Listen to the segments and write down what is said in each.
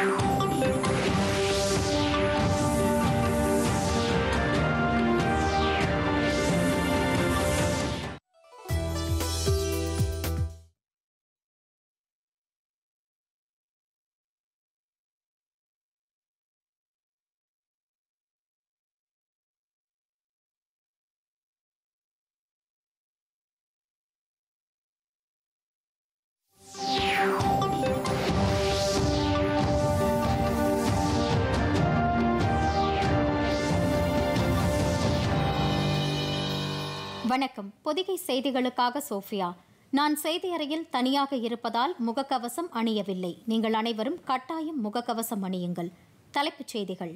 வணக்கம் பொதிகை செய்திகளுக்காக சோஃபியா நான் செய்தி அறையில் தனியாக இருப்பதால் முகக்கவசம் அணியவில்லை நீங்கள் அனைவரும் கட்டாயம் முகக்கவசம் அணியுங்கள் தலைப்புச் செய்திகள்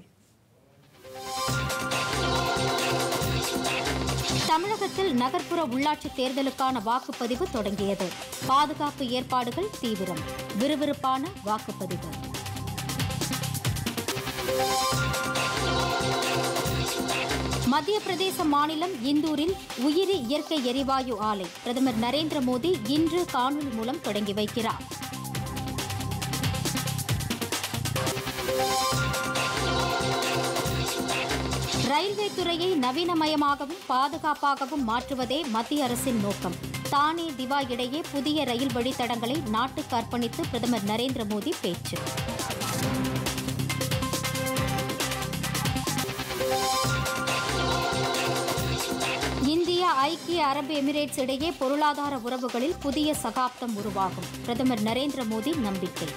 தமிழகத்தில் நகர்ப்புற உள்ளாட்சி தேர்தலுக்கான வாக்குப்பதிவு தொடங்கியது பாதுகாப்பு ஏற்பாடுகள் தீவிரம் விறுவிறுப்பான வாக்குப்பதிவு மத்திய பிரதேச மாநிலம் இந்தூரில் உயிரி இயற்கை எரிவாயு ஆலை பிரதமர் நரேந்திர மோடி இன்று காணொலி மூலம் தொடங்கி வைக்கிறார் ரயில்வே துறையை நவீனமயமாகவும் பாதுகாப்பாகவும் மாற்றுவதே மத்திய அரசின் நோக்கம் தானே திவா இடையே புதிய ரயில் வழித்தடங்களை நாட்டுக்கு அர்ப்பணித்து பிரதமர் நரேந்திர மோடி பேச்சு இந்தியா ஐக்கிய அரபு எமிரேட்ஸ் இடையே பொருளாதார உறவுகளில் புதிய சகாப்தம் உருவாகும் பிரதமர் நரேந்திர மோடி நம்பிக்கை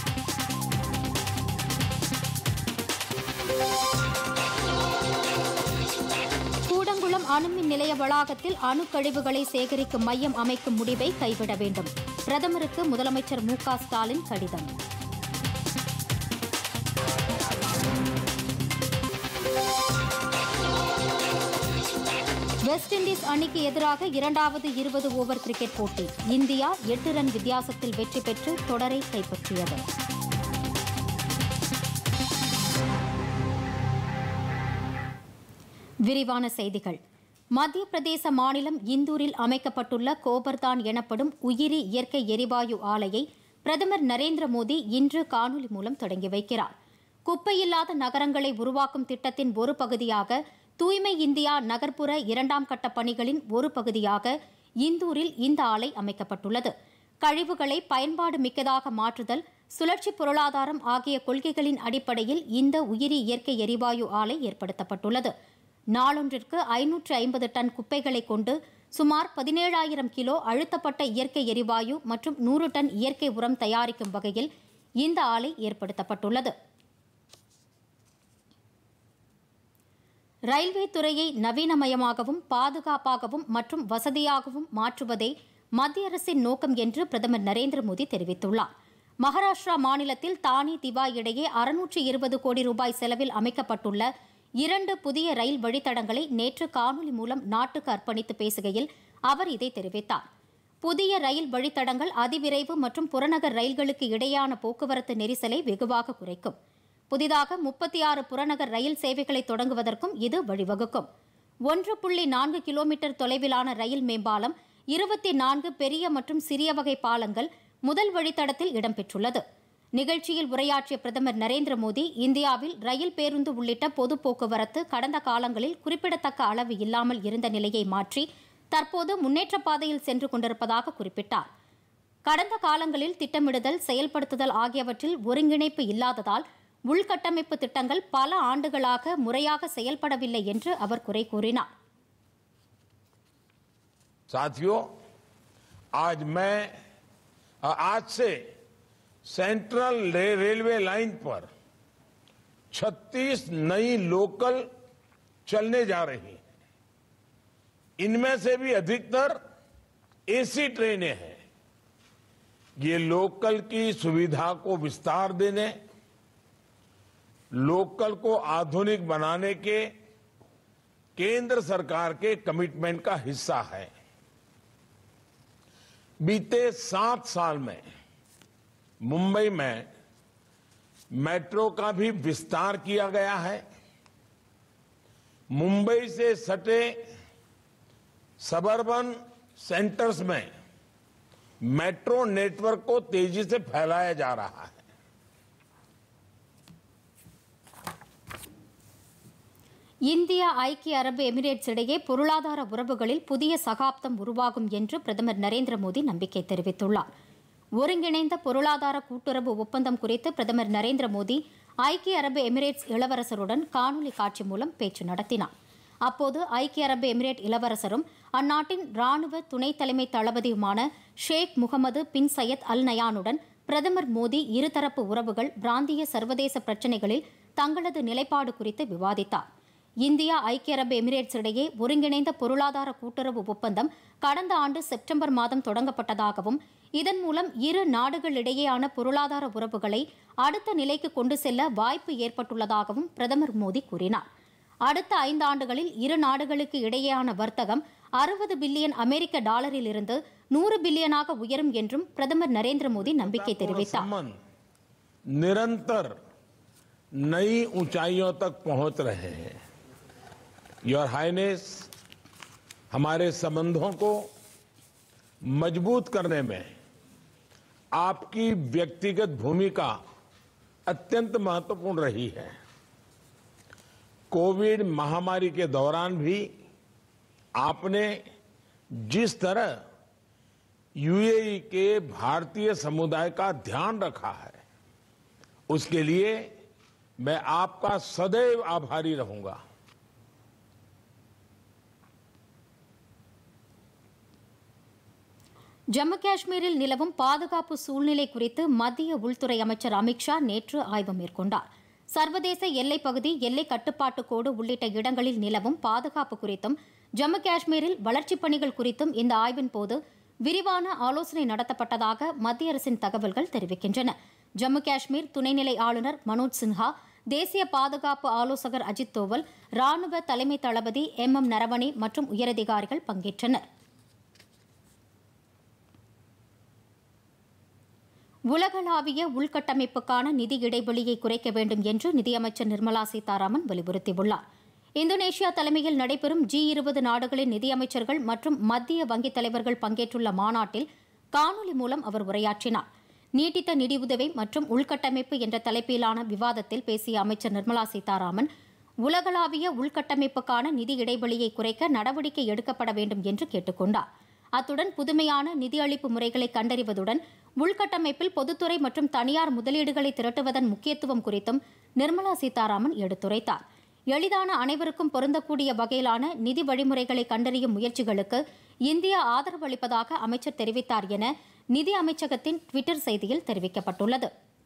கூடங்குளம் அணுமின் நிலைய வளாகத்தில் அணு கழிவுகளை சேகரிக்கும் மையம் அமைக்கும் முடிவை கைவிட வேண்டும் பிரதமருக்கு முதலமைச்சர் மு க ஸ்டாலின் கடிதம் வெஸ்ட் இண்டீஸ் அணிக்கு எதிராக இரண்டாவது இருபது ஓவர் கிரிக்கெட் போட்டி இந்தியா எட்டு ரன் வித்தியாசத்தில் வெற்றி பெற்று தொடரை கைப்பற்றியது விரிவான செய்திகள் மத்திய பிரதேச மாநிலம் இந்தூரில் அமைக்கப்பட்டுள்ள கோபர்தான் எனப்படும் உயிரி இயற்கை எரிவாயு ஆலையை பிரதமர் நரேந்திர மோடி இன்று காணொலி மூலம் தொடங்கி வைக்கிறார் குப்பையில்லாத நகரங்களை உருவாக்கும் திட்டத்தின் ஒரு பகுதியாக தூய்மை இந்தியா நகர்ப்புற இரண்டாம் கட்ட பணிகளின் ஒரு பகுதியாக இந்தூரில் இந்த ஆலை அமைக்கப்பட்டுள்ளது கழிவுகளை பயன்பாடு மிக்கதாக மாற்றுதல் சுழற்சி பொருளாதாரம் ஆகிய கொள்கைகளின் அடிப்படையில் இந்த உயிரி இயற்கை எரிவாயு ஆலை ஏற்படுத்தப்பட்டுள்ளது நாளொன்றிற்கு ஐநூற்று ஐம்பது டன் குப்பைகளை கொண்டு சுமார் பதினேழாயிரம் கிலோ அழுத்தப்பட்ட இயற்கை எரிவாயு மற்றும் நூறு டன் இயற்கை உரம் தயாரிக்கும் வகையில் இந்த ஆலை ஏற்படுத்தப்பட்டுள்ளது ரயில்வே துறையை நவீனமயமாகவும் பாதுகாப்பாகவும் மற்றும் வசதியாகவும் மாற்றுவதே மத்திய அரசின் நோக்கம் என்று பிரதமர் நரேந்திர மோடி தெரிவித்துள்ளார் மகாராஷ்டிரா மாநிலத்தில் தானே திவா இடையே அறுநூற்று இருபது கோடி ரூபாய் செலவில் அமைக்கப்பட்டுள்ள இரண்டு புதிய ரயில் வழித்தடங்களை நேற்று காணொலி மூலம் நாட்டுக்கு அர்ப்பணித்து பேசுகையில் அவர் இதை தெரிவித்தார் புதிய ரயில் வழித்தடங்கள் அதிவிரைவு மற்றும் புறநகர் ரயில்களுக்கு இடையேயான போக்குவரத்து நெரிசலை வெகுவாக குறைக்கும் புதிதாக முப்பத்தி ஆறு புறநகர் ரயில் சேவைகளை தொடங்குவதற்கும் இது வழிவகுக்கும் ஒன்று புள்ளி நான்கு கிலோமீட்டர் தொலைவிலான ரயில் மேம்பாலம் இருபத்தி நான்கு பெரிய மற்றும் சிறிய வகை பாலங்கள் முதல் வழித்தடத்தில் இடம்பெற்றுள்ளது நிகழ்ச்சியில் உரையாற்றிய பிரதமர் நரேந்திர மோடி இந்தியாவில் ரயில் பேருந்து உள்ளிட்ட பொது போக்குவரத்து கடந்த காலங்களில் குறிப்பிடத்தக்க அளவு இல்லாமல் இருந்த நிலையை மாற்றி தற்போது முன்னேற்ற பாதையில் சென்று கொண்டிருப்பதாக குறிப்பிட்டார் கடந்த காலங்களில் திட்டமிடுதல் செயல்படுத்துதல் ஆகியவற்றில் ஒருங்கிணைப்பு இல்லாததால் உள்கட்டமைப்பு திட்டங்கள் பல ஆண்டுகளாக முறையாக செயல்படவில்லை என்று அவர் குறை கூறினார் साथियों आज मैं आज से सेंट्रल रे, रेलवे लाइन पर 36 नई लोकल चलने जा रही हैं इनमें से भी अधिकतर एसी ट्रेनें हैं ये लोकल की सुविधा को विस्तार देने लोकल को आधुनिक बनाने के केंद्र सरकार के कमिटमेंट का हिस्सा है बीते सात साल में मुंबई में मेट्रो का भी विस्तार किया गया है मुंबई से सटे सबर्बन सेंटर्स में मेट्रो नेटवर्क को तेजी से फैलाया जा रहा है இந்தியா ஐக்கிய அரபு எமிரேட்ஸ் இடையே பொருளாதார உறவுகளில் புதிய சகாப்தம் உருவாகும் என்று பிரதமர் நரேந்திர மோடி நம்பிக்கை தெரிவித்துள்ளார் ஒருங்கிணைந்த பொருளாதார கூட்டுறவு ஒப்பந்தம் குறித்து பிரதமர் நரேந்திர மோடி ஐக்கிய அரபு எமிரேட்ஸ் இளவரசருடன் காணொலி காட்சி மூலம் பேச்சு நடத்தினார் அப்போது ஐக்கிய அரபு எமிரேட் இளவரசரும் அந்நாட்டின் ராணுவ துணைத் தலைமை தளபதியுமான ஷேக் முகமது பின் சையத் அல் நயானுடன் பிரதமர் மோடி இருதரப்பு உறவுகள் பிராந்திய சர்வதேச பிரச்சினைகளில் தங்களது நிலைப்பாடு குறித்து விவாதித்தார் இந்தியா ஐக்கிய அரபு எமிரேட்ஸ் இடையே ஒருங்கிணைந்த பொருளாதார கூட்டுறவு ஒப்பந்தம் கடந்த ஆண்டு செப்டம்பர் மாதம் தொடங்கப்பட்டதாகவும் இதன் மூலம் இரு நாடுகளிடையேயான பொருளாதார உறவுகளை அடுத்த நிலைக்கு கொண்டு செல்ல வாய்ப்பு ஏற்பட்டுள்ளதாகவும் பிரதமர் மோடி கூறினார் அடுத்த ஐந்து ஆண்டுகளில் இரு நாடுகளுக்கு இடையேயான வர்த்தகம் அறுபது பில்லியன் அமெரிக்க டாலரில் இருந்து நூறு பில்லியனாக உயரும் என்றும் பிரதமர் நரேந்திர மோடி நம்பிக்கை தெரிவித்தார் संबंध निरंतर नई ऊंचाइयों तक पहुंच रहे हैं योर हाइनेस हमारे संबंधों को मजबूत करने में आपकी व्यक्तिगत भूमिका अत्यंत महत्वपूर्ण रही है कोविड महामारी के दौरान भी आपने जिस तरह यूएई के भारतीय समुदाय का ध्यान रखा है उसके लिए मैं आपका सदैव आभारी रहूंगा ஜம்மு காஷ்மீரில் நிலவும் பாதுகாப்பு சூழ்நிலை குறித்து மத்திய உள்துறை அமைச்சர் அமித்ஷா நேற்று ஆய்வு மேற்கொண்டார் சர்வதேச எல்லைப் பகுதி எல்லை கட்டுப்பாட்டு கோடு உள்ளிட்ட இடங்களில் நிலவும் பாதுகாப்பு குறித்தும் ஜம்மு காஷ்மீரில் வளர்ச்சிப் பணிகள் குறித்தும் இந்த ஆய்வின் போது விரிவான ஆலோசனை நடத்தப்பட்டதாக மத்திய அரசின் தகவல்கள் தெரிவிக்கின்றன ஜம்மு காஷ்மீர் துணைநிலை ஆளுநர் மனோஜ் சின்ஹா தேசிய பாதுகாப்பு ஆலோசகர் அஜித் தோவல் ராணுவ தலைமை தளபதி எம் எம் நரவணே மற்றும் உயரதிகாரிகள் பங்கேற்றனர் உலகளாவிய உள்கட்டமைப்புக்கான நிதி இடைவெளியை குறைக்க வேண்டும் என்று நிதியமைச்சர் நிர்மலா சீதாராமன் வலியுறுத்தியுள்ளார் இந்தோனேஷியா தலைமையில் நடைபெறும் ஜி இருபது நாடுகளின் நிதியமைச்சர்கள் மற்றும் மத்திய வங்கித் தலைவர்கள் பங்கேற்றுள்ள மாநாட்டில் காணொலி மூலம் அவர் உரையாற்றினார் நீட்டித்த நிதியுதவி மற்றும் உள்கட்டமைப்பு என்ற தலைப்பிலான விவாதத்தில் பேசிய அமைச்சர் நிர்மலா சீதாராமன் உலகளாவிய உள்கட்டமைப்புக்கான நிதி இடைவெளியை குறைக்க நடவடிக்கை எடுக்கப்பட வேண்டும் என்று கேட்டுக்கொண்டார் அத்துடன் புதுமையான நிதியளிப்பு முறைகளை கண்டறிவதுடன் உள்கட்டமைப்பில் பொதுத்துறை மற்றும் தனியார் முதலீடுகளை திரட்டுவதன் முக்கியத்துவம் குறித்தும் நிர்மலா சீதாராமன் எடுத்துரைத்தார் எளிதான அனைவருக்கும் பொருந்தக்கூடிய வகையிலான நிதி வழிமுறைகளை கண்டறியும் முயற்சிகளுக்கு இந்தியா ஆதரவு அளிப்பதாக அமைச்சர் தெரிவித்தார் என நிதி அமைச்சகத்தின் டுவிட்டர் செய்தியில் தெரிவிக்கப்பட்டுள்ளது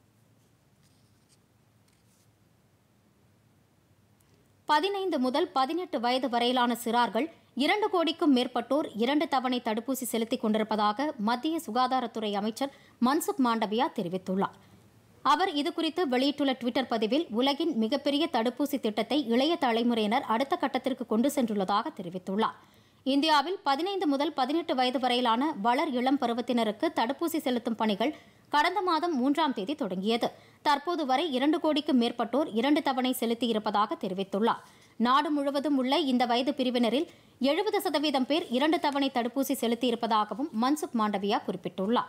பதினைந்து முதல் பதினெட்டு வயது வரையிலான சிறார்கள் இரண்டு கோடிக்கும் மேற்பட்டோர் இரண்டு தவணை தடுப்பூசி செலுத்திக் கொண்டிருப்பதாக மத்திய சுகாதாரத்துறை அமைச்சர் மன்சுக் மாண்டவியா தெரிவித்துள்ளார் அவர் இதுகுறித்து வெளியிட்டுள்ள டுவிட்டர் பதிவில் உலகின் மிகப்பெரிய தடுப்பூசி திட்டத்தை இளைய தலைமுறையினர் அடுத்த கட்டத்திற்கு கொண்டு சென்றுள்ளதாக தெரிவித்துள்ளார் இந்தியாவில் பதினைந்து முதல் பதினெட்டு வயது வரையிலான வளர் இளம் பருவத்தினருக்கு தடுப்பூசி செலுத்தும் பணிகள் கடந்த மாதம் மூன்றாம் தேதி தொடங்கியது தற்போது வரை இரண்டு கோடிக்கும் மேற்பட்டோர் இரண்டு தவணை செலுத்தியிருப்பதாக தெரிவித்துள்ளார் நாடு முழுவதும் உள்ள இந்த வயது பிரிவினரில் எழுபது சதவீதம் பேர் இரண்டு தவணை தடுப்பூசி செலுத்தியிருப்பதாகவும் மன்சுக் மாண்டவியா குறிப்பிட்டுள்ளார்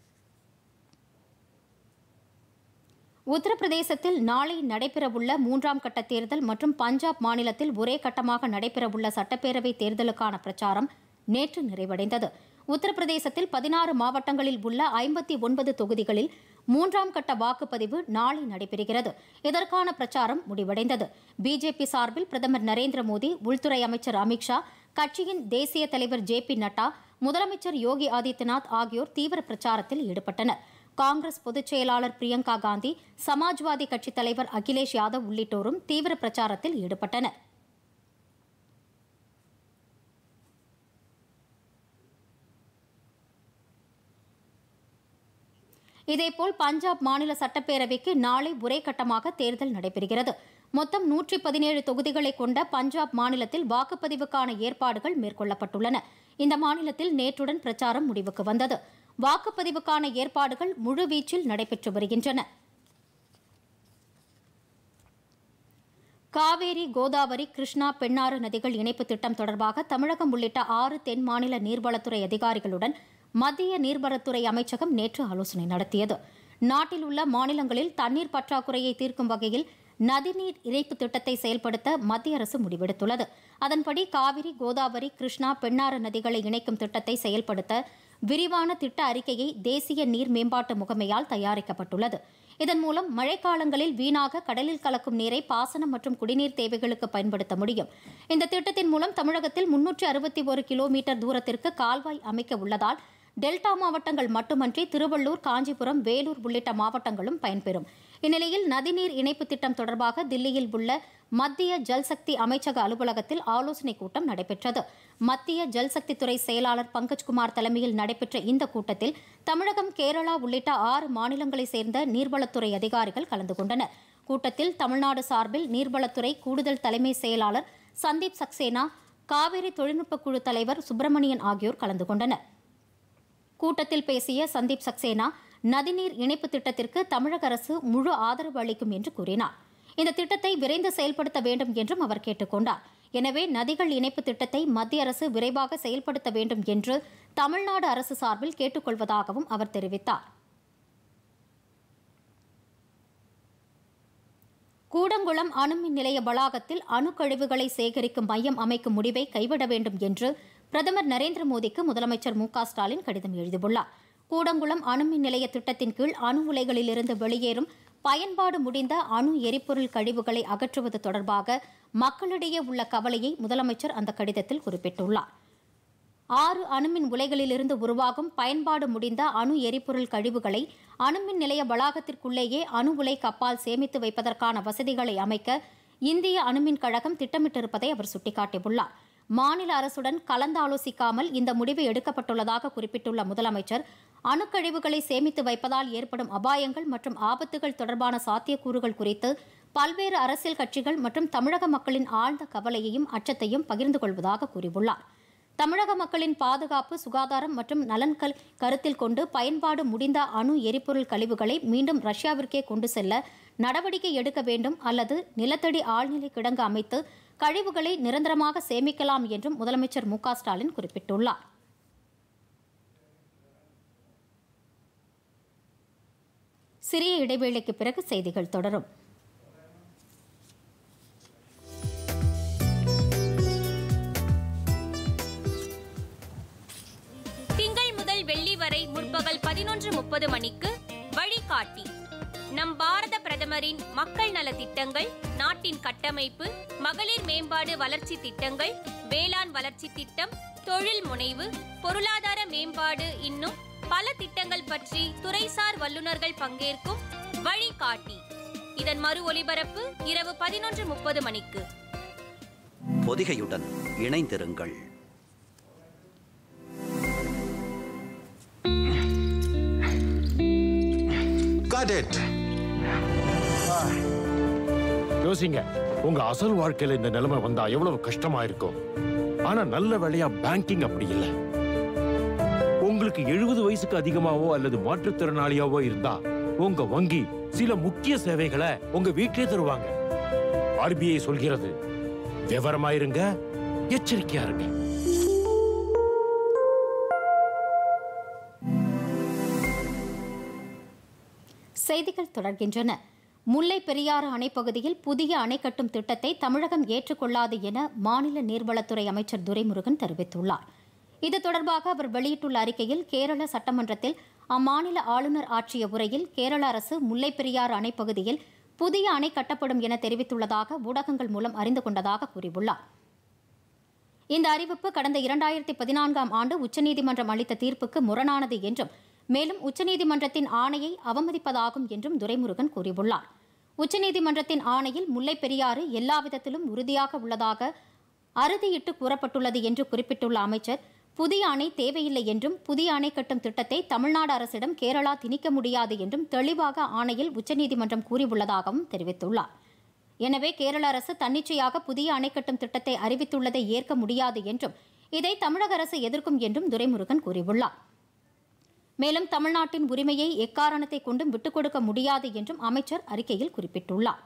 உத்தரப்பிரதேசத்தில் நாளை நடைபெறவுள்ள மூன்றாம் கட்ட தேர்தல் மற்றும் பஞ்சாப் மாநிலத்தில் ஒரே கட்டமாக நடைபெறவுள்ள சட்டப்பேரவை தேர்தலுக்கான பிரச்சாரம் நேற்று நிறைவடைந்தது உத்தரப்பிரதேசத்தில் பதினாறு மாவட்டங்களில் உள்ள ஐம்பத்தி ஒன்பது தொகுதிகளில் மூன்றாம் கட்ட வாக்குப்பதிவு நாளை நடைபெறுகிறது இதற்கான பிரச்சாரம் முடிவடைந்தது பிஜேபி சார்பில் பிரதமர் நரேந்திர மோடி உள்துறை அமைச்சர் அமித்ஷா கட்சியின் தேசிய தலைவர் ஜே பி நட்டா முதலமைச்சர் யோகி ஆதித்யநாத் ஆகியோர் தீவிர பிரச்சாரத்தில் ஈடுபட்டனர் காங்கிரஸ் பொதுச் செயலாளர் பிரியங்கா காந்தி சமாஜ்வாதி கட்சித் தலைவர் அகிலேஷ் யாதவ் உள்ளிட்டோரும் தீவிர பிரச்சாரத்தில் ஈடுபட்டனர் இதேபோல் பஞ்சாப் மாநில சட்டப்பேரவைக்கு நாளை ஒரே கட்டமாக தேர்தல் நடைபெறுகிறது மொத்தம் நூற்றி பதினேழு தொகுதிகளை கொண்ட பஞ்சாப் மாநிலத்தில் வாக்குப்பதிவுக்கான ஏற்பாடுகள் மேற்கொள்ளப்பட்டுள்ளன இந்த மாநிலத்தில் நேற்றுடன் பிரச்சாரம் முடிவுக்கு வந்தது வாக்குப்பதிவுக்கான ஏற்பாடுகள் முழுவீச்சில் நடைபெற்று வருகின்றன காவேரி கோதாவரி கிருஷ்ணா பெண்ணாறு நதிகள் இணைப்பு திட்டம் தொடர்பாக தமிழகம் உள்ளிட்ட ஆறு தென் மாநில நீர்வளத்துறை அதிகாரிகளுடன் மத்திய நீர்வளத்துறை அமைச்சகம் நேற்று ஆலோசனை நடத்தியது நாட்டில் உள்ள மாநிலங்களில் தண்ணீர் பற்றாக்குறையை தீர்க்கும் வகையில் நதிநீர் இணைப்பு திட்டத்தை செயல்படுத்த மத்திய அரசு முடிவெடுத்துள்ளது அதன்படி காவிரி கோதாவரி கிருஷ்ணா பெண்ணாறு நதிகளை இணைக்கும் திட்டத்தை செயல்படுத்த விரிவான திட்ட அறிக்கையை தேசிய நீர் மேம்பாட்டு முகமையால் தயாரிக்கப்பட்டுள்ளது இதன் மூலம் மழைக்காலங்களில் வீணாக கடலில் கலக்கும் நீரை பாசனம் மற்றும் குடிநீர் தேவைகளுக்கு பயன்படுத்த முடியும் இந்த திட்டத்தின் மூலம் தமிழகத்தில் முன்னூற்றி அறுபத்தி ஒரு கிலோமீட்டர் தூரத்திற்கு கால்வாய் அமைக்க உள்ளதால் டெல்டா மாவட்டங்கள் மட்டுமன்றி திருவள்ளூர் காஞ்சிபுரம் வேலூர் உள்ளிட்ட மாவட்டங்களும் பயன்பெறும் இந்நிலையில் நதிநீர் இணைப்பு திட்டம் தொடர்பாக தில்லியில் உள்ள மத்திய ஜல்சக்தி அமைச்சக அலுவலகத்தில் ஆலோசனைக் கூட்டம் நடைபெற்றது மத்திய ஜல்சக்தி துறை செயலாளர் பங்கஜ்குமார் தலைமையில் நடைபெற்ற இந்த கூட்டத்தில் தமிழகம் கேரளா உள்ளிட்ட ஆறு மாநிலங்களைச் சேர்ந்த நீர்வளத்துறை அதிகாரிகள் கலந்து கொண்டனர் கூட்டத்தில் தமிழ்நாடு சார்பில் நீர்வளத்துறை கூடுதல் தலைமை செயலாளர் சந்தீப் சக்சேனா காவிரி தொழில்நுட்ப குழு தலைவர் சுப்பிரமணியன் ஆகியோர் கலந்து கொண்டனர் கூட்டத்தில் பேசிய சந்தீப் சக்சேனா நதிநீர் இணைப்பு திட்டத்திற்கு தமிழக அரசு முழு ஆதரவு அளிக்கும் என்று கூறினார் இந்த திட்டத்தை விரைந்து செயல்படுத்த வேண்டும் என்றும் அவர் கேட்டுக்கொண்டார் எனவே நதிகள் இணைப்பு திட்டத்தை மத்திய அரசு விரைவாக செயல்படுத்த வேண்டும் என்று தமிழ்நாடு அரசு சார்பில் கேட்டுக்கொள்வதாகவும் அவர் தெரிவித்தார் கூடங்குளம் அணுமின் நிலைய வளாகத்தில் அணுக்கழிவுகளை சேகரிக்கும் மையம் அமைக்கும் முடிவை கைவிட வேண்டும் என்று பிரதமர் நரேந்திர மோடிக்கு முதலமைச்சர் மு க ஸ்டாலின் கடிதம் எழுதியுள்ளார் கூடங்குளம் அணுமின் நிலைய திட்டத்தின் கீழ் அணு உலைகளிலிருந்து வெளியேறும் பயன்பாடு முடிந்த அணு எரிபொருள் கழிவுகளை அகற்றுவது தொடர்பாக மக்களிடையே உள்ள கவலையை முதலமைச்சர் அந்த கடிதத்தில் குறிப்பிட்டுள்ளார் ஆறு அணுமின் உலைகளிலிருந்து உருவாகும் பயன்பாடு முடிந்த அணு எரிபொருள் கழிவுகளை அணுமின் நிலைய வளாகத்திற்குள்ளேயே அணு உலை கப்பால் சேமித்து வைப்பதற்கான வசதிகளை அமைக்க இந்திய அணுமின் கழகம் திட்டமிட்டிருப்பதை அவர் சுட்டிக்காட்டியுள்ளார் மாநில அரசுடன் கலந்தாலோசிக்காமல் இந்த முடிவு எடுக்கப்பட்டுள்ளதாக குறிப்பிட்டுள்ள முதலமைச்சர் அணுக்கழிவுகளை சேமித்து வைப்பதால் ஏற்படும் அபாயங்கள் மற்றும் ஆபத்துகள் தொடர்பான சாத்தியக்கூறுகள் குறித்து பல்வேறு அரசியல் கட்சிகள் மற்றும் தமிழக மக்களின் ஆழ்ந்த கவலையையும் அச்சத்தையும் பகிர்ந்து கொள்வதாக கூறியுள்ளார் தமிழக மக்களின் பாதுகாப்பு சுகாதாரம் மற்றும் நலன்கள் கருத்தில் கொண்டு பயன்பாடு முடிந்த அணு எரிபொருள் கழிவுகளை மீண்டும் ரஷ்யாவிற்கே கொண்டு செல்ல நடவடிக்கை எடுக்க வேண்டும் அல்லது நிலத்தடி ஆழ்நிலை கிடங்கு அமைத்து கழிவுகளை நிரந்தரமாக சேமிக்கலாம் என்றும் முதலமைச்சர் மு க ஸ்டாலின் குறிப்பிட்டுள்ளார் சிறிய இடைவேளைக்கு பிறகு செய்திகள் தொடரும் திங்கள் முதல் வெள்ளி வரை முற்பகல் பதினொன்று முப்பது மணிக்கு வழிகாட்டி நம் பாரத பிரதமரின் மக்கள் நல திட்டங்கள் நாட்டின் கட்டமைப்பு மகளிர் மேம்பாடு வளர்ச்சி திட்டங்கள் வேளாண் வளர்ச்சி திட்டம் தொழில் முனைவு பொருளாதார மேம்பாடு இன்னும் பல திட்டங்கள் பற்றி துறைசார் வல்லுநர்கள் பங்கேற்கும் வழிகாட்டி இதன் மறு ஒலிபரப்பு இரவு பதினொன்று முப்பது மணிக்கு பொதிகையுடன் இணைந்திருங்கள் Got it. யோசிங்க உங்க அசல் வாழ்க்கையில இந்த நிலைமை வந்தா எவ்வளவு கஷ்டமா இருக்கும் ஆனா நல்ல வேலையா பேங்கிங் அப்படி இல்ல உங்களுக்கு எழுபது வயசுக்கு அதிகமாவோ அல்லது மாற்றுத்திறனாளியாவோ இருந்தா உங்க வங்கி சில முக்கிய சேவைகளை உங்க வீட்டிலே தருவாங்க ஆர்பிஐ சொல்கிறது விவரமா இருங்க எச்சரிக்கையா இருங்க செய்திகள் தொடர்கின்றன முல்லை பெரியாறு அணை பகுதியில் புதிய அணை கட்டும் திட்டத்தை தமிழகம் ஏற்றுக்கொள்ளாது என மாநில நீர்வளத்துறை அமைச்சர் துரைமுருகன் தெரிவித்துள்ளார் இது தொடர்பாக அவர் வெளியிட்டுள்ள அறிக்கையில் கேரள சட்டமன்றத்தில் அம்மாநில ஆளுநர் ஆற்றிய உரையில் கேரள அரசு முல்லை பெரியாறு அணை பகுதியில் புதிய அணை கட்டப்படும் என தெரிவித்துள்ளதாக ஊடகங்கள் மூலம் அறிந்து கொண்டதாக கூறியுள்ளார் இந்த அறிவிப்பு கடந்த இரண்டாயிரத்தி பதினான்காம் ஆண்டு உச்சநீதிமன்றம் அளித்த தீர்ப்புக்கு முரணானது என்றும் மேலும் உச்சநீதிமன்றத்தின் ஆணையை அவமதிப்பதாகும் என்றும் துரைமுருகன் கூறியுள்ளார் உச்சநீதிமன்றத்தின் ஆணையில் முல்லைப் பெரியாறு எல்லா விதத்திலும் உறுதியாக உள்ளதாக அறுதியிட்டு கூறப்பட்டுள்ளது என்று குறிப்பிட்டுள்ள அமைச்சர் புதிய அணை தேவையில்லை என்றும் புதிய அணை கட்டும் திட்டத்தை தமிழ்நாடு அரசிடம் கேரளா திணிக்க முடியாது என்றும் தெளிவாக ஆணையில் உச்சநீதிமன்றம் கூறியுள்ளதாகவும் தெரிவித்துள்ளார் எனவே கேரள அரசு தன்னிச்சையாக புதிய அணை கட்டும் திட்டத்தை அறிவித்துள்ளதை ஏற்க முடியாது என்றும் இதை தமிழக அரசு எதிர்க்கும் என்றும் துரைமுருகன் கூறியுள்ளார் மேலும் தமிழ்நாட்டின் உரிமையை எக்காரணத்தை கொண்டும் விட்டுக் கொடுக்க முடியாது என்றும் அமைச்சர் அறிக்கையில் குறிப்பிட்டுள்ளார்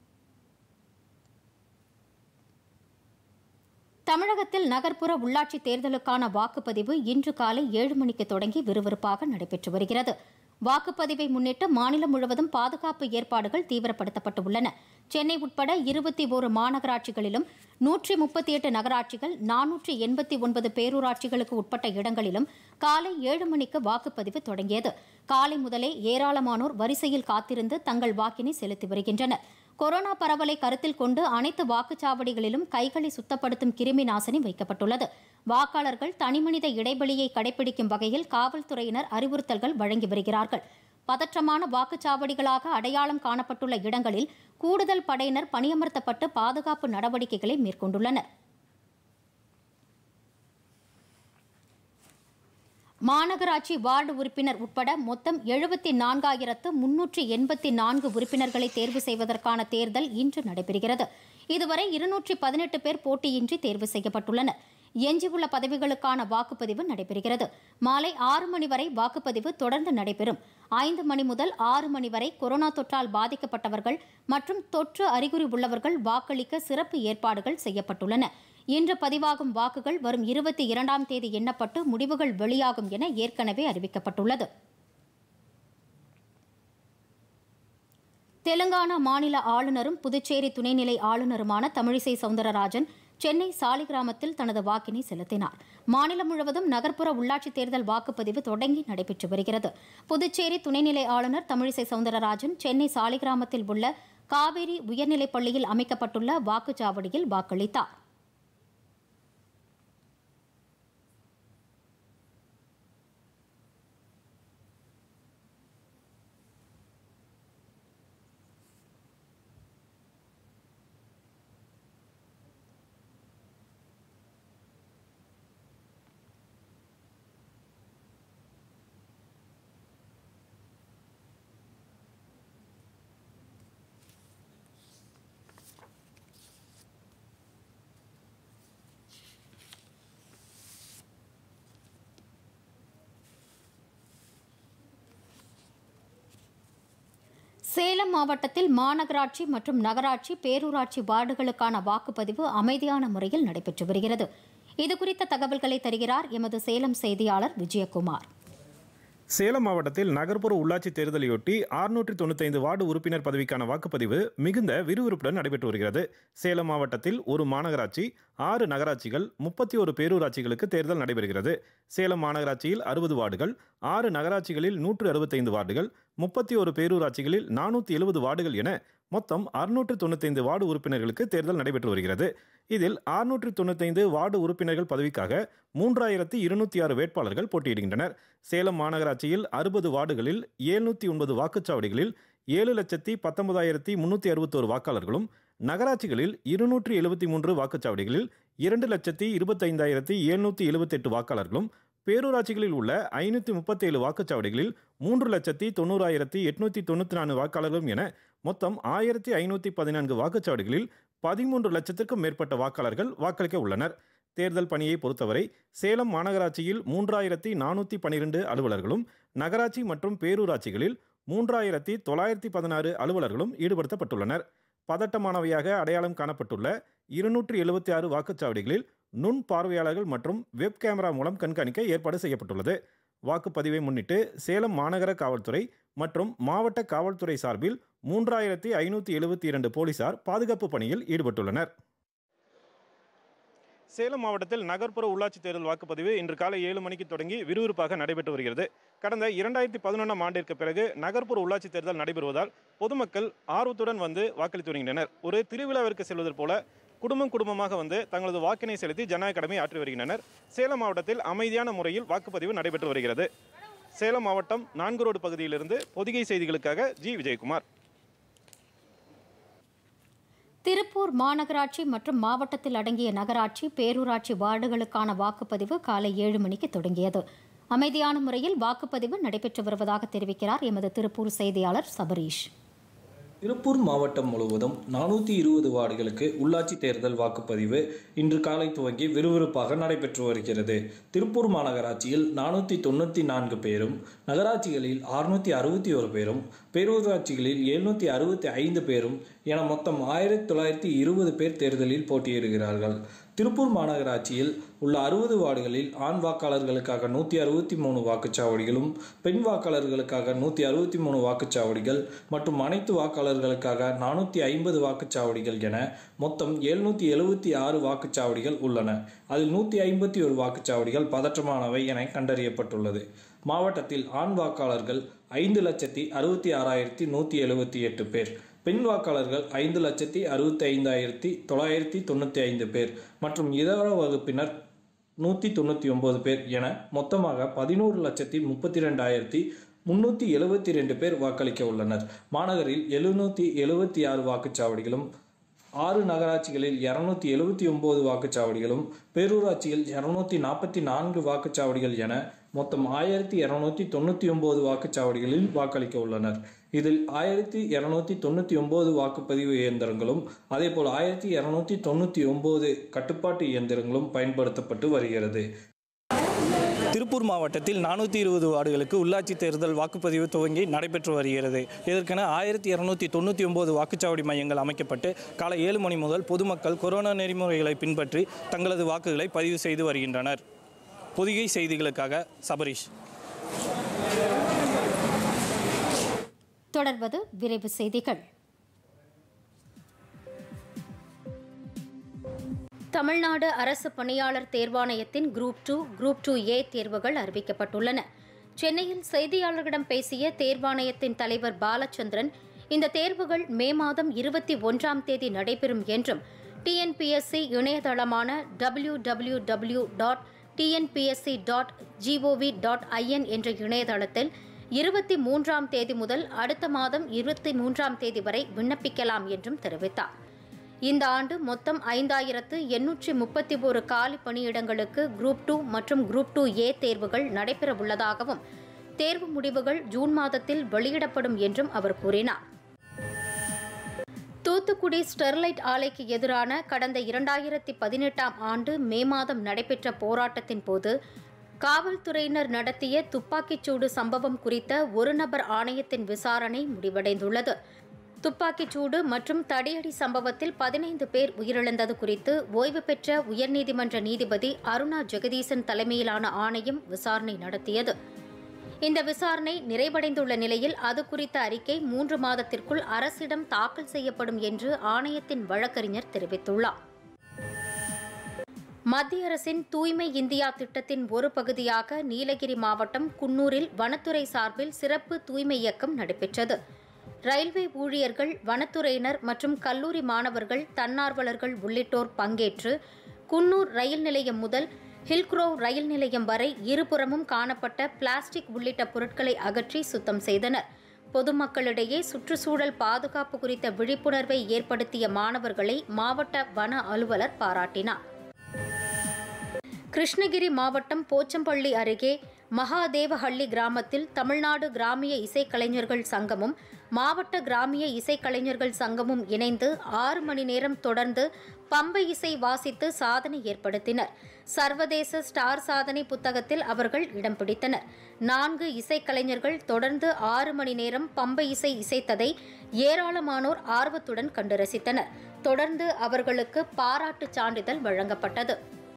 தமிழகத்தில் நகர்ப்புற உள்ளாட்சி தேர்தலுக்கான வாக்குப்பதிவு இன்று காலை ஏழு மணிக்கு தொடங்கி விறுவிறுப்பாக நடைபெற்று வருகிறது வாக்குப்பதிவை முன்னிட்டு மாநிலம் முழுவதும் பாதுகாப்பு ஏற்பாடுகள் தீவிரப்படுத்தப்பட்டுள்ளன சென்னை உட்பட இருபத்தி ஓரு மாநகராட்சிகளிலும் நூற்றி முப்பத்தி எட்டு நகராட்சிகள் நானூற்றி எண்பத்தி ஒன்பது பேரூராட்சிகளுக்கு உட்பட்ட இடங்களிலும் காலை ஏழு மணிக்கு வாக்குப்பதிவு தொடங்கியது காலை முதலே ஏராளமானோர் வரிசையில் காத்திருந்து தங்கள் வாக்கினை செலுத்தி வருகின்றனர் கொரோனா பரவலை கருத்தில் கொண்டு அனைத்து வாக்குச்சாவடிகளிலும் கைகளை சுத்தப்படுத்தும் கிருமி நாசினி வைக்கப்பட்டுள்ளது வாக்காளர்கள் தனிமனித இடைவெளியை கடைபிடிக்கும் வகையில் காவல்துறையினர் அறிவுறுத்தல்கள் வழங்கி வருகிறார்கள் பதற்றமான வாக்குச்சாவடிகளாக அடையாளம் காணப்பட்டுள்ள இடங்களில் கூடுதல் படையினர் பணியமர்த்தப்பட்டு பாதுகாப்பு நடவடிக்கைகளை மேற்கொண்டுள்ளனர் மாநகராட்சி வார்டு உறுப்பினர் உட்பட மொத்தம் எழுபத்தி நான்காயிரத்து முன்னூற்றி எண்பத்தி நான்கு உறுப்பினர்களை தேர்வு செய்வதற்கான தேர்தல் இன்று நடைபெறுகிறது இதுவரை இருநூற்றி பதினெட்டு பேர் போட்டியின்றி தேர்வு செய்யப்பட்டுள்ளனர் எஞ்சியுள்ள பதவிகளுக்கான வாக்குப்பதிவு நடைபெறுகிறது மாலை ஆறு மணி வரை வாக்குப்பதிவு தொடர்ந்து நடைபெறும் ஐந்து மணி முதல் ஆறு மணி வரை கொரோனா தொற்றால் பாதிக்கப்பட்டவர்கள் மற்றும் தொற்று அறிகுறி உள்ளவர்கள் வாக்களிக்க சிறப்பு ஏற்பாடுகள் செய்யப்பட்டுள்ளன இன்று பதிவாகும் வாக்குகள் வரும் இருபத்தி இரண்டாம் தேதி எண்ணப்பட்டு முடிவுகள் வெளியாகும் என ஏற்கனவே அறிவிக்கப்பட்டுள்ளது தெலுங்கானா மாநில ஆளுநரும் புதுச்சேரி துணைநிலை ஆளுநருமான தமிழிசை சவுந்தரராஜன் சென்னை சாலிகிராமத்தில் தனது வாக்கினை செலுத்தினார் மாநிலம் முழுவதும் நகர்ப்புற உள்ளாட்சித் தேர்தல் வாக்குப்பதிவு தொடங்கி நடைபெற்று வருகிறது புதுச்சேரி துணைநிலை ஆளுநர் தமிழிசை சவுந்தரராஜன் சென்னை சாலிகிராமத்தில் உள்ள காவேரி உயர்நிலைப் பள்ளியில் அமைக்கப்பட்டுள்ள வாக்குச்சாவடியில் வாக்களித்தார் சேலம் மாவட்டத்தில் மாநகராட்சி மற்றும் நகராட்சி பேரூராட்சி வார்டுகளுக்கான வாக்குப்பதிவு அமைதியான முறையில் நடைபெற்று வருகிறது இதுகுறித்த தகவல்களை தருகிறார் எமது சேலம் செய்தியாளர் விஜயகுமார் சேலம் மாவட்டத்தில் நகர்ப்புற உள்ளாட்சி தேர்தலையொட்டி ஆறுநூற்றி தொண்ணூத்தைந்து வார்டு உறுப்பினர் பதவிக்கான வாக்குப்பதிவு மிகுந்த விறுவிறுப்புடன் நடைபெற்று வருகிறது சேலம் மாவட்டத்தில் ஒரு மாநகராட்சி ஆறு நகராட்சிகள் முப்பத்தி ஒரு பேரூராட்சிகளுக்கு தேர்தல் நடைபெறுகிறது சேலம் மாநகராட்சியில் அறுபது வார்டுகள் ஆறு நகராட்சிகளில் நூற்று அறுபத்தைந்து வார்டுகள் முப்பத்தி ஒரு பேரூராட்சிகளில் நானூற்றி எழுபது வார்டுகள் என மொத்தம் அறுநூற்று தொண்ணூத்தைந்து வார்டு உறுப்பினர்களுக்கு தேர்தல் நடைபெற்று வருகிறது இதில் ஆறுநூற்று தொண்ணூத்தைந்து வார்டு உறுப்பினர்கள் பதவிக்காக மூன்றாயிரத்தி இருநூத்தி ஆறு வேட்பாளர்கள் போட்டியிடுகின்றனர் சேலம் மாநகராட்சியில் அறுபது வார்டுகளில் ஏழ்நூற்றி ஒன்பது வாக்குச்சாவடிகளில் ஏழு லட்சத்தி பத்தொன்பதாயிரத்தி முன்னூற்றி அறுபத்தோரு வாக்காளர்களும் நகராட்சிகளில் இருநூற்றி எழுபத்தி மூன்று வாக்குச்சாவடிகளில் இரண்டு லட்சத்தி இருபத்தைந்தாயிரத்தி எழுநூற்றி எழுபத்தெட்டு வாக்காளர்களும் பேரூராட்சிகளில் உள்ள ஐநூற்றி முப்பத்தேழு வாக்குச்சாவடிகளில் மூன்று லட்சத்தி தொண்ணூறாயிரத்தி எட்நூற்றி தொண்ணூற்றி நான்கு வாக்காளர்களும் என மொத்தம் ஆயிரத்தி ஐநூற்றி பதினான்கு வாக்குச்சாவடிகளில் பதிமூன்று லட்சத்திற்கும் மேற்பட்ட வாக்காளர்கள் வாக்களிக்க உள்ளனர் தேர்தல் பணியை பொறுத்தவரை சேலம் மாநகராட்சியில் மூன்றாயிரத்தி நானூற்றி பனிரெண்டு அலுவலர்களும் நகராட்சி மற்றும் பேரூராட்சிகளில் மூன்றாயிரத்தி தொள்ளாயிரத்தி பதினாறு அலுவலர்களும் ஈடுபடுத்தப்பட்டுள்ளனர் பதட்டமானவையாக அடையாளம் காணப்பட்டுள்ள இருநூற்றி எழுபத்தி ஆறு வாக்குச்சாவடிகளில் நுண் பார்வையாளர்கள் மற்றும் வெப் கேமரா மூலம் கண்காணிக்க ஏற்பாடு செய்யப்பட்டுள்ளது வாக்குப்பதிவை முன்னிட்டு சேலம் மாநகர காவல்துறை மற்றும் மாவட்ட காவல்துறை சார்பில் மூன்றாயிரத்தி ஐநூற்றி எழுபத்தி இரண்டு போலீசார் பாதுகாப்பு பணியில் ஈடுபட்டுள்ளனர் சேலம் மாவட்டத்தில் நகர்ப்புற உள்ளாட்சி தேர்தல் வாக்குப்பதிவு இன்று காலை ஏழு மணிக்கு தொடங்கி விறுவிறுப்பாக நடைபெற்று வருகிறது கடந்த இரண்டாயிரத்தி பதினொன்றாம் ஆண்டிற்கு பிறகு நகர்ப்புற உள்ளாட்சி தேர்தல் நடைபெறுவதால் பொதுமக்கள் ஆர்வத்துடன் வந்து வாக்களித்து வருகின்றனர் ஒரு திருவிழாவிற்கு செல்வதைப் போல குடும்பம் குடும்பமாக வந்து தங்களது வாக்கினை செலுத்தி ஜனநாயக கடமை ஆற்றி வருகின்றனர் சேலம் மாவட்டத்தில் அமைதியான முறையில் வாக்குப்பதிவு நடைபெற்று வருகிறது சேலம் மாவட்டம் நான்கு ரோடு பகுதியிலிருந்து பொதிகை செய்திகளுக்காக ஜி விஜயகுமார் திருப்பூர் மாநகராட்சி மற்றும் மாவட்டத்தில் அடங்கிய நகராட்சி பேரூராட்சி வார்டுகளுக்கான வாக்குப்பதிவு காலை ஏழு மணிக்கு தொடங்கியது அமைதியான முறையில் வாக்குப்பதிவு நடைபெற்று வருவதாக தெரிவிக்கிறார் எமது திருப்பூர் செய்தியாளர் சபரீஷ் திருப்பூர் மாவட்டம் முழுவதும் நானூற்றி இருபது வார்டுகளுக்கு உள்ளாட்சி தேர்தல் வாக்குப்பதிவு இன்று காலை துவங்கி விறுவிறுப்பாக நடைபெற்று வருகிறது திருப்பூர் மாநகராட்சியில் நானூற்றி தொண்ணூற்றி நான்கு பேரும் நகராட்சிகளில் அறுநூற்றி அறுபத்தி ஒரு பேரும் பேரூராட்சிகளில் எழுநூற்றி அறுபத்தி ஐந்து பேரும் என மொத்தம் ஆயிரத்தி தொள்ளாயிரத்தி இருபது பேர் தேர்தலில் போட்டியிடுகிறார்கள் திருப்பூர் மாநகராட்சியில் உள்ள அறுபது வார்டுகளில் ஆண் வாக்காளர்களுக்காக நூற்றி அறுபத்தி மூணு வாக்குச்சாவடிகளும் பெண் வாக்காளர்களுக்காக நூற்றி அறுபத்தி மூணு வாக்குச்சாவடிகள் மற்றும் அனைத்து வாக்காளர்களுக்காக நானூற்றி ஐம்பது வாக்குச்சாவடிகள் என மொத்தம் எழுநூற்றி எழுபத்தி ஆறு வாக்குச்சாவடிகள் உள்ளன அதில் நூற்றி ஐம்பத்தி ஒரு வாக்குச்சாவடிகள் பதற்றமானவை என கண்டறியப்பட்டுள்ளது மாவட்டத்தில் ஆண் வாக்காளர்கள் ஐந்து லட்சத்தி அறுபத்தி ஆறாயிரத்தி நூற்றி எழுபத்தி எட்டு பேர் பெண் வாக்காளர்கள் ஐந்து லட்சத்தி அறுபத்தி ஐந்தாயிரத்தி தொள்ளாயிரத்தி தொண்ணூற்றி ஐந்து பேர் மற்றும் இதர வகுப்பினர் நூற்றி தொண்ணூற்றி ஒன்பது பேர் என மொத்தமாக பதினோரு லட்சத்தி முப்பத்தி ரெண்டாயிரத்தி முன்னூற்றி எழுபத்தி ரெண்டு பேர் வாக்களிக்க உள்ளனர் மாநகரில் எழுநூற்றி எழுபத்தி ஆறு வாக்குச்சாவடிகளும் ஆறு நகராட்சிகளில் இருநூத்தி எழுபத்தி ஒன்பது வாக்குச்சாவடிகளும் பேரூராட்சியில் இருநூத்தி நாற்பத்தி நான்கு வாக்குச்சாவடிகள் என மொத்தம் ஆயிரத்தி இருநூத்தி தொண்ணூற்றி ஒன்பது வாக்குச்சாவடிகளில் வாக்களிக்க உள்ளனர் இதில் ஆயிரத்தி இருநூத்தி தொண்ணூற்றி ஒன்பது வாக்குப்பதிவு இயந்திரங்களும் அதேபோல் ஆயிரத்தி இருநூத்தி தொண்ணூற்றி ஒன்பது கட்டுப்பாட்டு இயந்திரங்களும் பயன்படுத்தப்பட்டு வருகிறது திருப்பூர் மாவட்டத்தில் நானூற்றி இருபது வார்டுகளுக்கு உள்ளாட்சி தேர்தல் வாக்குப்பதிவு துவங்கி நடைபெற்று வருகிறது இதற்கென ஆயிரத்தி இரநூத்தி தொண்ணூற்றி ஒன்பது வாக்குச்சாவடி மையங்கள் அமைக்கப்பட்டு காலை ஏழு மணி முதல் பொதுமக்கள் கொரோனா நெறிமுறைகளை பின்பற்றி தங்களது வாக்குகளை பதிவு செய்து வருகின்றனர் பொதிகை செய்திகளுக்காக சபரீஷ் தொடர்வது விரைவு செய்திகள் தமிழ்நாடு அரசு பணியாளர் தேர்வாணையத்தின் group two group two A தேர்வுகள் அறிவிக்கப்பட்டுள்ளன சென்னையில் செய்தியாளர்களிடம் பேசிய தேர்வாணையத்தின் தலைவர் பாலச்சந்திரன் இந்த தேர்வுகள் மே மாதம் இருபத்தி ஒன்றாம் தேதி நடைபெறும் என்றும் டிஎன்பிஎஸ்சி இணையதளமான W W W dot TNPSC dot GOV dot IN என்ற இணையதளத்தில் இருபத்தி மூன்றாம் தேதி முதல் அடுத்த மாதம் இருபத்தி மூன்றாம் தேதி வரை விண்ணப்பிக்கலாம் என்றும் தெரிவித்தார் இந்த ஆண்டு மொத்தம் ஐந்தாயிரத்து எண்ணூற்றி முப்பத்தி ஒரு காலி பணியிடங்களுக்கு குரூப் டூ மற்றும் குரூப் டூ ஏ தேர்வுகள் நடைபெறவுள்ளதாகவும் தேர்வு முடிவுகள் ஜூன் மாதத்தில் வெளியிடப்படும் என்றும் அவர் கூறினார் தூத்துக்குடி ஸ்டெர்லைட் ஆலைக்கு எதிரான கடந்த இரண்டாயிரத்தி பதினெட்டாம் ஆண்டு மே மாதம் நடைபெற்ற போராட்டத்தின் போது காவல்துறையினர் நடத்திய துப்பாக்கிச்சூடு சம்பவம் குறித்த ஒரு நபர் ஆணையத்தின் விசாரணை முடிவடைந்துள்ளது துப்பாக்கிச்சூடு மற்றும் தடியடி சம்பவத்தில் பதினைந்து பேர் உயிரிழந்தது குறித்து ஓய்வு பெற்ற உயர்நீதிமன்ற நீதிபதி அருணா ஜெகதீசன் தலைமையிலான ஆணையம் விசாரணை நடத்தியது இந்த விசாரணை நிறைவடைந்துள்ள நிலையில் அது குறித்த அறிக்கை மூன்று மாதத்திற்குள் அரசிடம் தாக்கல் செய்யப்படும் என்று ஆணையத்தின் வழக்கறிஞர் தெரிவித்துள்ளார் மத்திய அரசின் தூய்மை இந்தியா திட்டத்தின் ஒரு பகுதியாக நீலகிரி மாவட்டம் குன்னூரில் வனத்துறை சார்பில் சிறப்பு தூய்மை இயக்கம் நடைபெற்றது ரயில்வே ஊழியர்கள் வனத்துறையினர் மற்றும் கல்லூரி மாணவர்கள் தன்னார்வலர்கள் உள்ளிட்டோர் பங்கேற்று குன்னூர் ரயில் நிலையம் முதல் ஹில்க்ரோவ் ரயில் நிலையம் வரை இருபுறமும் காணப்பட்ட பிளாஸ்டிக் உள்ளிட்ட பொருட்களை அகற்றி சுத்தம் செய்தனர் பொதுமக்களிடையே சுற்றுச்சூழல் பாதுகாப்பு குறித்த விழிப்புணர்வை ஏற்படுத்திய மாணவர்களை மாவட்ட வன அலுவலர் பாராட்டினார் கிருஷ்ணகிரி மாவட்டம் போச்சம்பள்ளி அருகே மகாதேவஹள்ளி கிராமத்தில் தமிழ்நாடு கிராமிய இசைக்கலைஞர்கள் சங்கமும் மாவட்ட கிராமிய இசைக்கலைஞர்கள் சங்கமும் இணைந்து ஆறு மணி நேரம் தொடர்ந்து பம்பை இசை வாசித்து சாதனை ஏற்படுத்தினர் சர்வதேச ஸ்டார் சாதனை புத்தகத்தில் அவர்கள் இடம் பிடித்தனர் நான்கு இசைக்கலைஞர்கள் தொடர்ந்து ஆறு மணி நேரம் பம்பை இசை இசைத்ததை ஏராளமானோர் ஆர்வத்துடன் கண்டு ரசித்தனர் தொடர்ந்து அவர்களுக்கு பாராட்டுச் சான்றிதழ் வழங்கப்பட்டது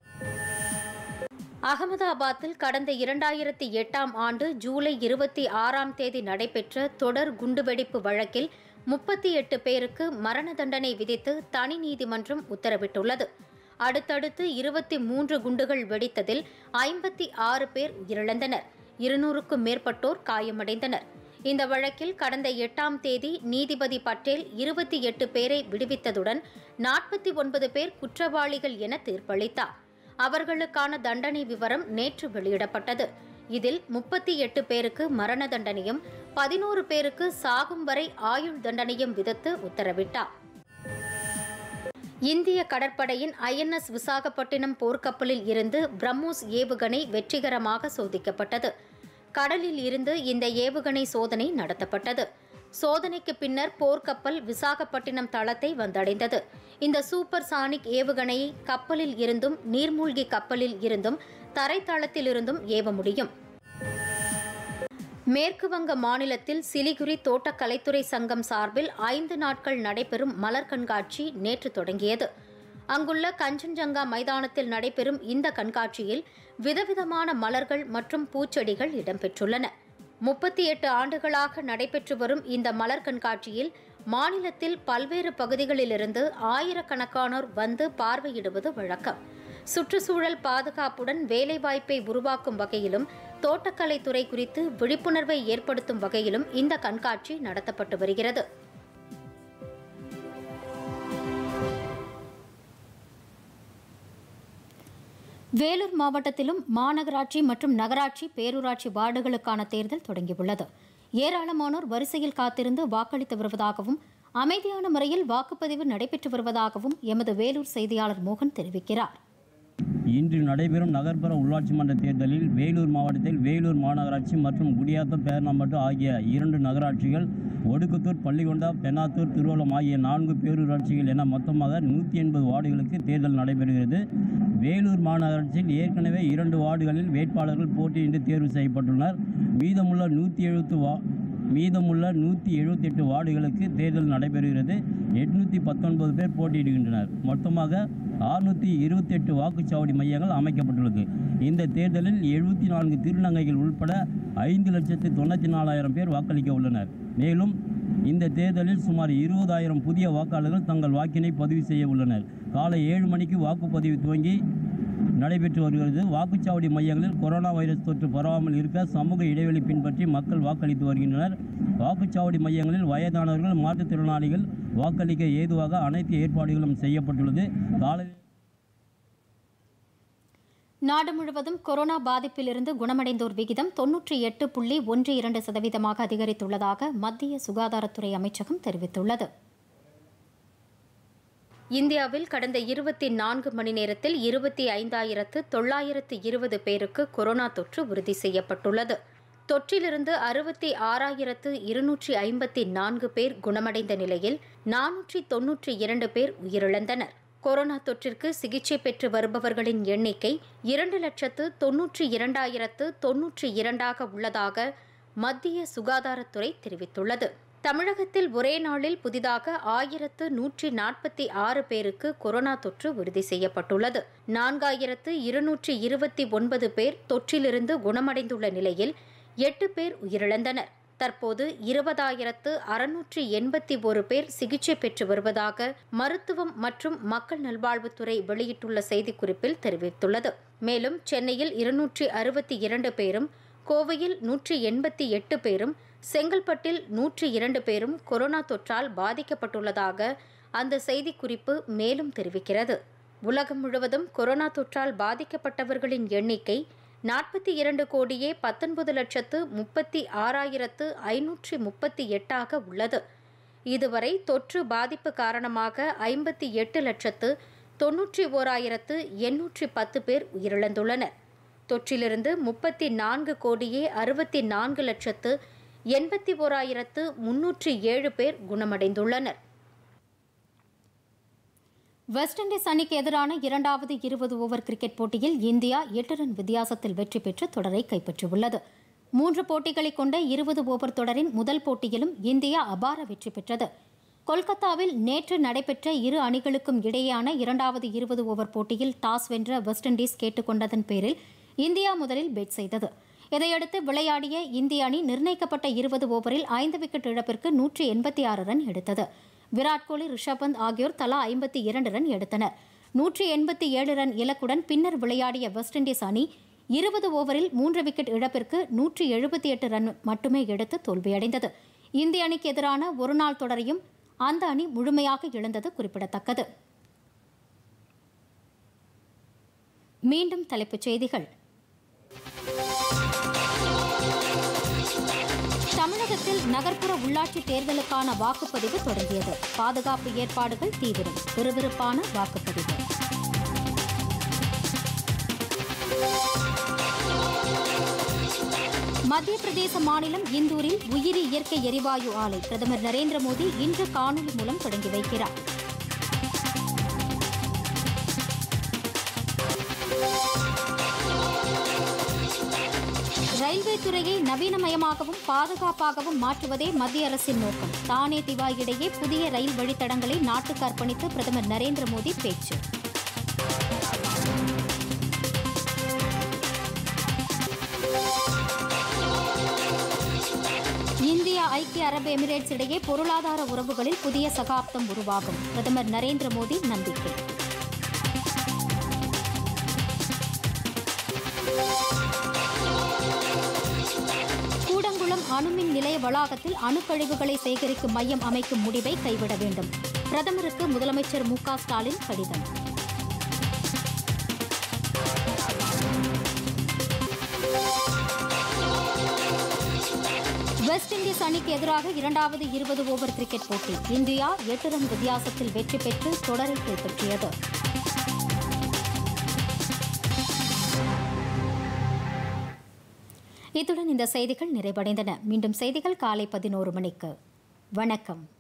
அகமதாபாத்தில் கடந்த இரண்டாயிரத்தி எட்டாம் ஆண்டு ஜூலை இருபத்தி ஆறாம் தேதி நடைபெற்ற தொடர் குண்டுவெடிப்பு வழக்கில் முப்பத்தி எட்டு பேருக்கு மரண தண்டனை விதித்து தனி நீதிமன்றம் உத்தரவிட்டுள்ளது அடுத்தடுத்து இருபத்தி மூன்று குண்டுகள் வெடித்ததில் ஐம்பத்தி ஆறு பேர் உயிரிழந்தனர் இருநூறுக்கும் மேற்பட்டோர் காயமடைந்தனர் இந்த வழக்கில் கடந்த எட்டாம் தேதி நீதிபதி பட்டேல் இருபத்தி எட்டு பேரை விடுவித்ததுடன் நாற்பத்தி ஒன்பது பேர் குற்றவாளிகள் என தீர்ப்பளித்தார் அவர்களுக்கான தண்டனை விவரம் நேற்று வெளியிடப்பட்டது இதில் முப்பத்தி எட்டு பேருக்கு மரண தண்டனையும் பதினோரு பேருக்கு சாகும் வரை ஆயுள் தண்டனையும் விதித்து உத்தரவிட்டார் இந்திய கடற்படையின் ஐஎன்எஸ் விசாகப்பட்டினம் போர்க்கப்பலில் இருந்து பிரம்மோஸ் ஏவுகணை வெற்றிகரமாக சோதிக்கப்பட்டது கடலில் இருந்து இந்த ஏவுகணை சோதனை நடத்தப்பட்டது சோதனைக்கு பின்னர் போர்க்கப்பல் விசாகப்பட்டினம் தளத்தை வந்தடைந்தது இந்த சூப்பர் சானிக் ஏவுகணையை கப்பலில் இருந்தும் நீர்மூழ்கி கப்பலில் இருந்தும் தரைத்தளத்திலிருந்தும் ஏவ முடியும் மேற்கு வங்க மாநிலத்தில் சிலிகுரி தோட்டக்கலைத்துறை சங்கம் சார்பில் ஐந்து நாட்கள் நடைபெறும் மலர் கண்காட்சி நேற்று தொடங்கியது அங்குள்ள கஞ்சன்ஜங்கா மைதானத்தில் நடைபெறும் இந்த கண்காட்சியில் விதவிதமான மலர்கள் மற்றும் பூச்செடிகள் இடம்பெற்றுள்ளன முப்பத்தி எட்டு ஆண்டுகளாக நடைபெற்று வரும் இந்த மலர் கண்காட்சியில் மாநிலத்தில் பல்வேறு பகுதிகளிலிருந்து ஆயிரக்கணக்கானோர் வந்து பார்வையிடுவது வழக்கம் சுற்றுச்சூழல் பாதுகாப்புடன் வேலைவாய்ப்பை உருவாக்கும் வகையிலும் தோட்டக்கலைத்துறை குறித்து விழிப்புணர்வை ஏற்படுத்தும் வகையிலும் இந்த கண்காட்சி நடத்தப்பட்டு வருகிறது வேலூர் மாவட்டத்திலும் மாநகராட்சி மற்றும் நகராட்சி பேரூராட்சி வார்டுகளுக்கான தேர்தல் தொடங்கியுள்ளது ஏராளமானோர் வரிசையில் காத்திருந்து வாக்களித்து வருவதாகவும் அமைதியான முறையில் வாக்குப்பதிவு நடைபெற்று வருவதாகவும் எமது வேலூர் செய்தியாளர் மோகன் தெரிவிக்கிறார் இன்று நடைபெறும் நகர்ப்புற உள்ளாட்சி மன்ற தேர்தலில் வேலூர் மாவட்டத்தில் வேலூர் மாநகராட்சி மற்றும் குடியாத்தம் பேரணாம்பட்டு ஆகிய இரண்டு நகராட்சிகள் ஒடுக்குத்தூர் பள்ளிகொண்டா பெண்ணாத்தூர் திருவள்ளம் ஆகிய நான்கு பேரூராட்சிகள் என மொத்தமாக நூற்றி எண்பது வார்டுகளுக்கு தேர்தல் நடைபெறுகிறது வேலூர் மாநகராட்சியில் ஏற்கனவே இரண்டு வார்டுகளில் வேட்பாளர்கள் போட்டியின்றி தேர்வு செய்யப்பட்டுள்ளனர் மீதமுள்ள நூற்றி எழுபத்து வா மீதமுள்ள நூற்றி எழுபத்தெட்டு வார்டுகளுக்கு தேர்தல் நடைபெறுகிறது எட்நூற்றி பத்தொன்பது பேர் போட்டியிடுகின்றனர் மொத்தமாக அறுநூற்றி இருபத்தெட்டு வாக்குச்சாவடி மையங்கள் அமைக்கப்பட்டுள்ளது இந்த தேர்தலில் எழுபத்தி நான்கு திருநங்கைகள் உட்பட ஐந்து லட்சத்து தொண்ணூற்றி நாலாயிரம் பேர் வாக்களிக்க உள்ளனர் மேலும் இந்த தேர்தலில் சுமார் இருபதாயிரம் புதிய வாக்காளர்கள் தங்கள் வாக்கினை பதிவு செய்ய உள்ளனர் காலை ஏழு மணிக்கு வாக்குப்பதிவு துவங்கி நடைபெற்று வருகிறது வாக்குச்சாவடி மையங்களில் கொரோனா வைரஸ் தொற்று பரவாமல் இருக்க சமூக இடைவெளி பின்பற்றி மக்கள் வாக்களித்து வருகின்றனர் வாக்குச்சாவடி மையங்களில் வயதானவர்கள் மாற்றுத்திறனாளிகள் வாக்களிக்க ஏதுவாக அனைத்து ஏற்பாடுகளும் செய்யப்பட்டுள்ளது காலை நாடு முழுவதும் கொரோனா பாதிப்பிலிருந்து குணமடைந்தோர் விகிதம் தொன்னூற்றி எட்டு புள்ளி ஒன்று இரண்டு சதவீதமாக அதிகரித்துள்ளதாக மத்திய சுகாதாரத்துறை அமைச்சகம் தெரிவித்துள்ளது இந்தியாவில் கடந்த இருபத்தி நான்கு மணி நேரத்தில் இருபத்தி ஐந்தாயிரத்து தொள்ளாயிரத்து இருபது பேருக்கு கொரோனா தொற்று உறுதி செய்யப்பட்டுள்ளது தொற்றிலிருந்து அறுபத்தி ஆறாயிரத்து இருநூற்றி ஐம்பத்தி நான்கு பேர் குணமடைந்த நிலையில் நானூற்றி தொன்னூற்றி இரண்டு பேர் உயிரிழந்தனர் கொரோனா தொற்றிற்கு சிகிச்சை பெற்று வருபவர்களின் எண்ணிக்கை இரண்டு லட்சத்து தொன்னூற்றி இரண்டாயிரத்து தொன்னூற்றி இரண்டாக உள்ளதாக மத்திய சுகாதாரத்துறை தெரிவித்துள்ளது தமிழகத்தில் ஒரே நாளில் புதிதாக ஆயிரத்து நூற்றி நாற்பத்தி ஆறு பேருக்கு கொரோனா தொற்று உறுதி செய்யப்பட்டுள்ளது நான்காயிரத்து இருநூற்றி இருபத்தி ஒன்பது பேர் தொற்றிலிருந்து குணமடைந்துள்ள நிலையில் எட்டு பேர் உயிரிழந்தனர் தற்போது இருபதாயிரத்து அறுநூற்றி எண்பத்தி ஒரு பேர் சிகிச்சை பெற்று வருவதாக மருத்துவம் மற்றும் மக்கள் நல்வாழ்வுத்துறை வெளியிட்டுள்ள செய்திக்குறிப்பில் தெரிவித்துள்ளது மேலும் சென்னையில் இருநூற்றி அறுபத்தி இரண்டு பேரும் கோவையில் நூற்றி எண்பத்தி எட்டு பேரும் செங்கல்பட்டில் நூற்றி இரண்டு பேரும் கொரோனா தொற்றால் பாதிக்கப்பட்டுள்ளதாக அந்த செய்திக்குறிப்பு மேலும் தெரிவிக்கிறது உலகம் முழுவதும் கொரோனா தொற்றால் பாதிக்கப்பட்டவர்களின் எண்ணிக்கை நாற்பத்தி இரண்டு கோடியே பத்தொன்பது லட்சத்து முப்பத்தி ஆறாயிரத்து ஐநூற்றி முப்பத்தி எட்டாக உள்ளது இதுவரை தொற்று பாதிப்பு காரணமாக ஐம்பத்தி எட்டு லட்சத்து தொன்னூற்றி ஓராயிரத்து எண்ணூற்றி பத்து பேர் உயிரிழந்துள்ளனர் தொற்றிலிருந்து முப்பத்தி நான்கு கோடியே அறுபத்தி நான்கு லட்சத்து எண்பத்தி ஓராயிரத்து முன்னூற்றி ஏழு பேர் குணமடைந்துள்ளனர் வெஸ்ட் இண்டீஸ் அணிக்கு எதிரான இரண்டாவது இருபது ஓவர் கிரிக்கெட் போட்டியில் இந்தியா எட்டு ரன் வித்தியாசத்தில் வெற்றி பெற்று தொடரை கைப்பற்றியுள்ளது மூன்று போட்டிகளை கொண்ட இருபது ஓவர் தொடரின் முதல் போட்டியிலும் இந்தியா அபார வெற்றி பெற்றது கொல்கத்தாவில் நேற்று நடைபெற்ற இரு அணிகளுக்கும் இடையேயான இரண்டாவது இருபது ஓவர் போட்டியில் டாஸ் வென்ற வெஸ்ட் இண்டீஸ் கேட்டுக்கொண்டதன் பேரில் இந்தியா முதலில் பேட் செய்தது இதையடுத்து விளையாடிய இந்திய அணி நிர்ணயிக்கப்பட்ட இருபது ஓவரில் ஐந்து விக்கெட் இழப்பிற்கு நூற்றி எண்பத்தி ஆறு ரன் எடுத்தது விராட் கோலி ரிஷப் பந்த் ஆகியோர் தலா ஐம்பத்தி இரண்டு ரன் எடுத்தனர் நூற்றி எண்பத்தி ஏழு ரன் இலக்குடன் பின்னர் விளையாடிய வெஸ்ட் இண்டீஸ் அணி இருபது ஓவரில் மூன்று விக்கெட் இழப்பிற்கு நூற்றி எழுபத்தி எட்டு ரன் மட்டுமே எடுத்து தோல்வியடைந்தது இந்திய அணிக்கு எதிரான ஒருநாள் தொடரையும் அந்த அணி முழுமையாக இழந்தது குறிப்பிடத்தக்கது மீண்டும் தலைப்புச் செய்திகள் தமிழகத்தில் நகர்ப்புற உள்ளாட்சி தேர்தலுக்கான வாக்குப்பதிவு தொடங்கியது பாதுகாப்பு ஏற்பாடுகள் தீவிரம் விறுவிறுப்பான வாக்குப்பதிவு மத்திய பிரதேச மாநிலம் இந்தூரில் உயிரி இயற்கை எரிவாயு ஆலை பிரதமர் நரேந்திர மோடி இன்று காணொலி மூலம் தொடங்கி வைக்கிறார் ரயில்வே துறையை நவீனமயமாகவும் பாதுகாப்பாகவும் மாற்றுவதே மத்திய அரசின் நோக்கம் தானே திவாய் இடையே புதிய ரயில் வழித்தடங்களை நாட்டுக்கு அர்ப்பணித்து பிரதமர் நரேந்திர மோடி பேச்சு ஐக்கிய அரபு எமிரேட்ஸ் இடையே பொருளாதார உறவுகளில் புதிய சகாப்தம் உருவாகும் பிரதமர் நரேந்திர மோடி நம்பிக்கை கூடங்குளம் அணுமின் நிலைய வளாகத்தில் அணுக்கழிவுகளை சேகரிக்கும் மையம் அமைக்கும் முடிவை கைவிட வேண்டும் பிரதமருக்கு முதலமைச்சர் மு க ஸ்டாலின் கடிதம் வெஸ்ட் இண்டீஸ் அணிக்கு எதிராக இரண்டாவது இருபது ஓவர் கிரிக்கெட் போட்டி இந்தியா எட்டு ரன் வித்தியாசத்தில் வெற்றி பெற்று தொடரை கைப்பற்றியது இத்துடன் இந்த செய்திகள் நிறைவடைந்தன மீண்டும் செய்திகள் காலை பதினோரு மணிக்கு வணக்கம்